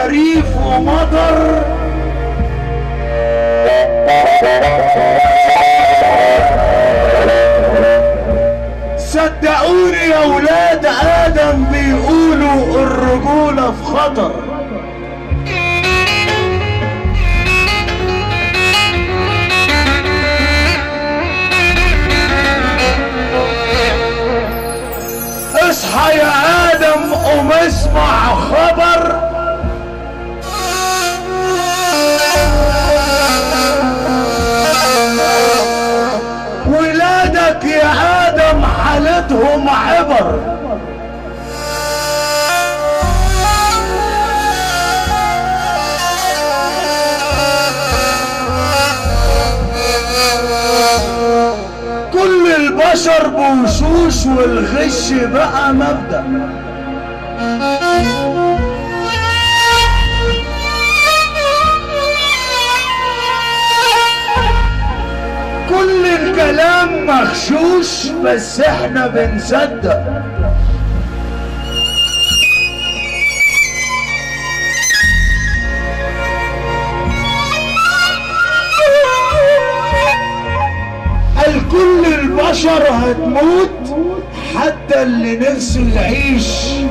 خريف ومطر صدقوني يا ولاد ادم بيقولوا الرجولة في خطر اصحى يا ادم قوم اسمع خبر ولادك يا ادم حالتهم عبر كل البشر بوشوش والغش بقى مبدأ كل الكلام مغشوش بس احنا بنصدق الكل البشر هتموت حتى اللي نفسه يعيش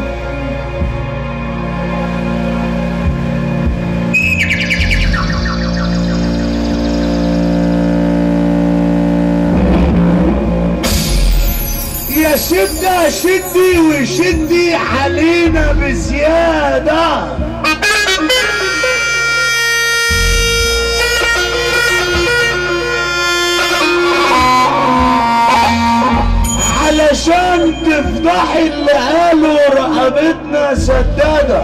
يا شدة شدي وشدي علينا بزيادة علشان تفضحي اللي قالوا رقبتنا سدادة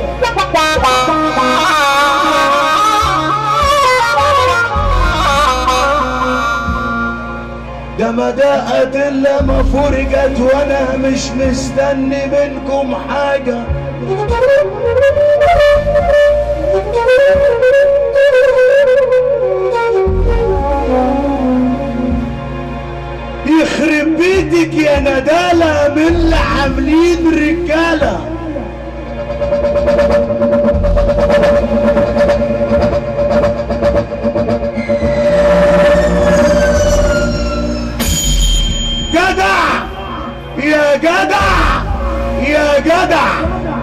ده ما دقت الا ما فرجت وانا مش مستني منكم حاجة يخرب بيتك يا ندالة من اللي عاملين رجالة جدع يا جدع يا جدع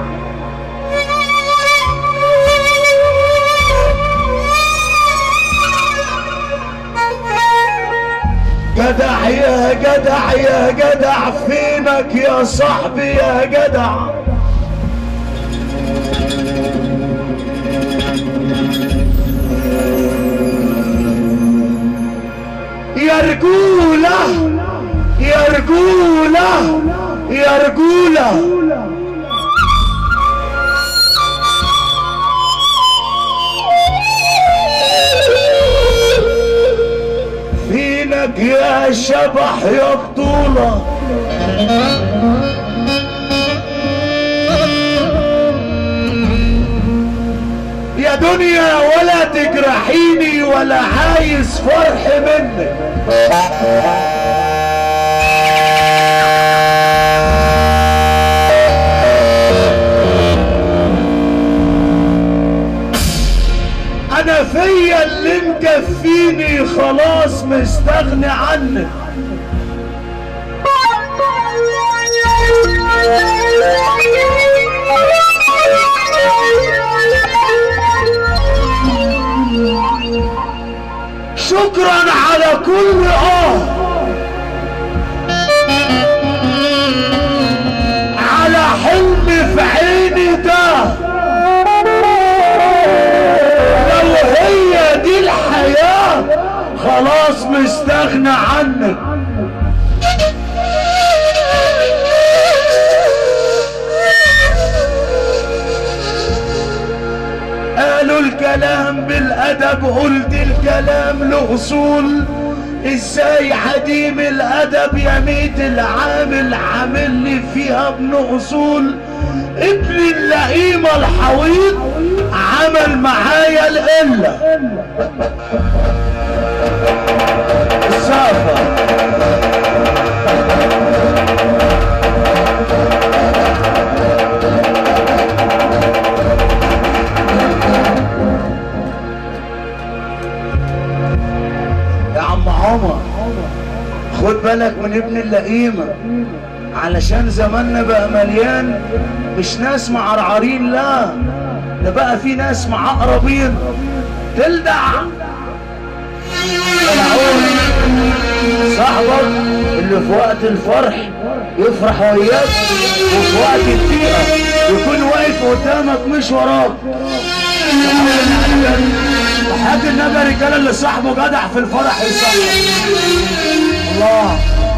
جدع يا جدع يا جدع فينك يا صاحبي يا جدع يا رجولة يا رجولة يا رجولة فينك يا شبح يا بطولة يا دنيا ولا تجرحيني ولا عايز فرح منك انا فيا اللي مكفيني خلاص مستغني عنك شكرا على كل اه على حلم في عيني ده لو هي دي الحياة خلاص مستغنى عنك قالوا الكلام بالادب قلت الكلام له اصول ازاي عديم الادب يا ميت العامل عامل لي فيها ابن اصول ابن اللئيمه الحويط عمل معايا القله السافر من ابن اللئيمة علشان زماننا بقى مليان مش ناس معرعرين لا ده بقى في ناس معقربين تلدع العون صاحبك اللي في وقت الفرح يفرح وياك وفي وقت الضيقة يكون واقف قدامك مش وراك حاجة النبي الرجاله اللي صاحبه جدع في الفرح يصحى الله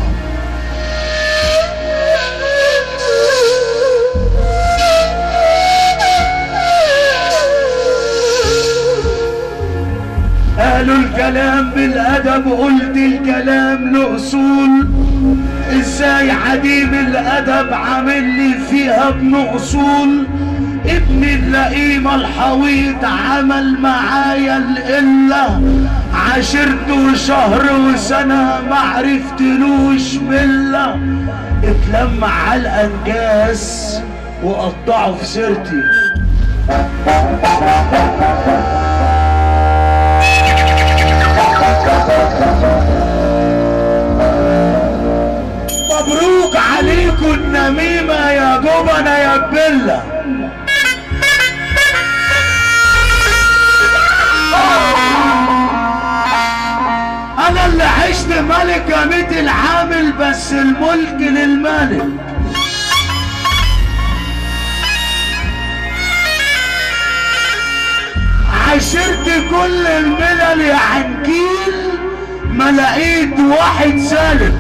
قالوا الكلام بالادب قلت الكلام له اصول ازاي عديم الادب عامل لي فيها ابن اصول ابن اللئيم الحويط عمل معايا القلة عشرته شهر وسنة معرفتلوش ملة اتلمع على الانجاز وقطعوا في سيرتي مبروك عليكم النميمة يا جبنة يا بلة انا اللي عشت ملكة ميت العامل بس الملك للملك عشرت كل الملل يا عنكيل ما لقيت واحد سالم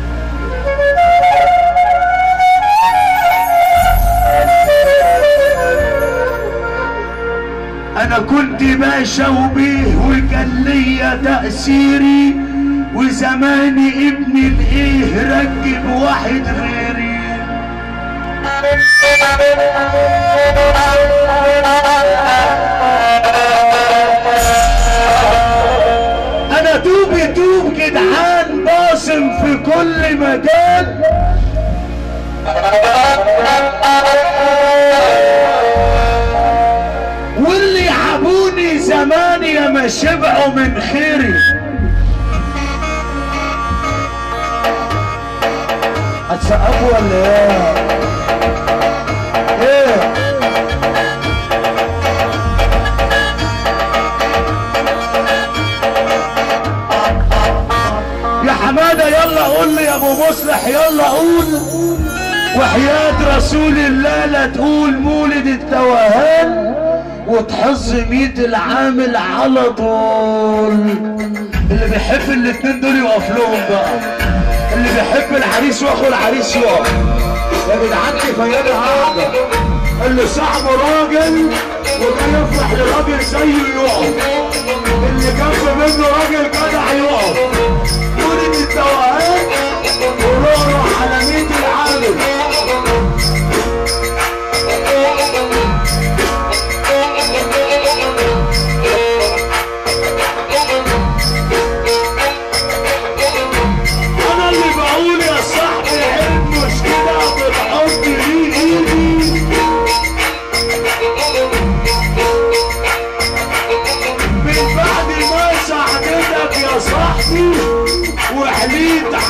انا كنت باشا وبيه وكان ليا تأثيري وزماني ابن الايه ركب واحد غيري انا توبي توب جدعان باصم في كل مكان واللي يعبوني زمان يا ما شبعوا من خيري هتسقفوا ولا ايه؟ ايه؟ يا حماده يلا قول لي يا ابو مصلح يلا قول وحياة رسول الله لا تقول مولد التوهان وتحظ ميت العامل على طول اللي بيحب الاتنين دول يقف لهم بقى اللي بيحب العريس واخو العريس يقف يا جدعان كفايه حاجه اللي صاحبه راجل وجاي يفرح لراجل زيه يقف اللي جنب منه راجل جدع يقف مولد التوهان وروح على ميت العامل انا اللي بقول يا صاحبي عيب مش كده بالحب ليه ايدي من بعد ما ساعدتك يا صاحبي وحليت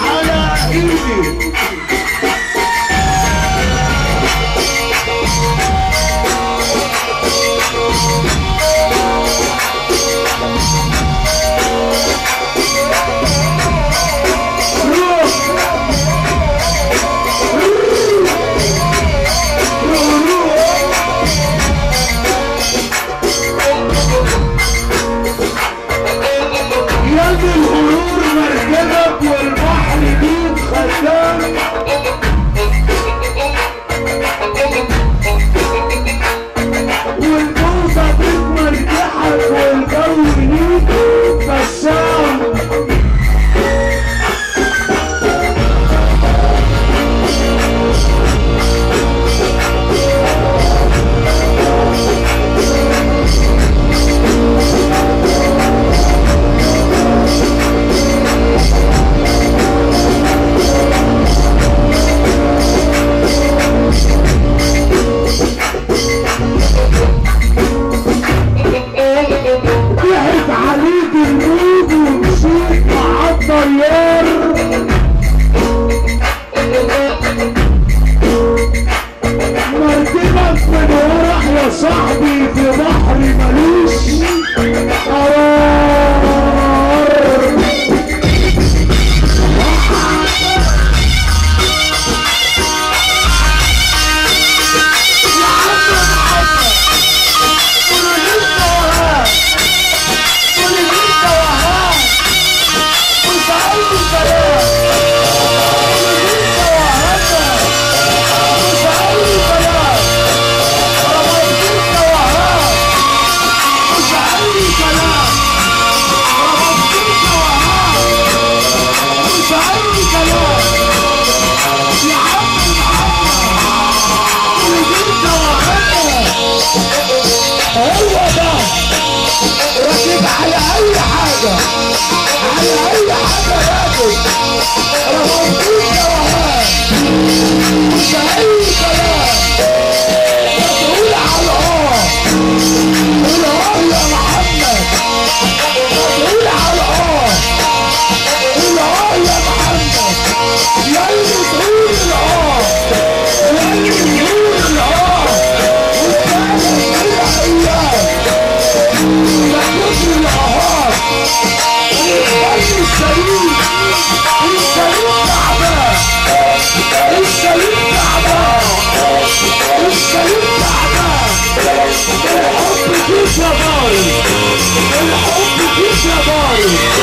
حاجة على اي حاجة راجل انا موجود توهان مش اي كلام تقول على اه قول اه يا محمد تقول على اه قول اه يا محمد يا اللي تقول الاه يا اللي تقول الاه وتعالى كده ايام ما كتر الاهات ويخلي السليم السليم تعبان السليم تعبان السليم تعبان الحب فيك يا ضاري الحب فيك يا ضاري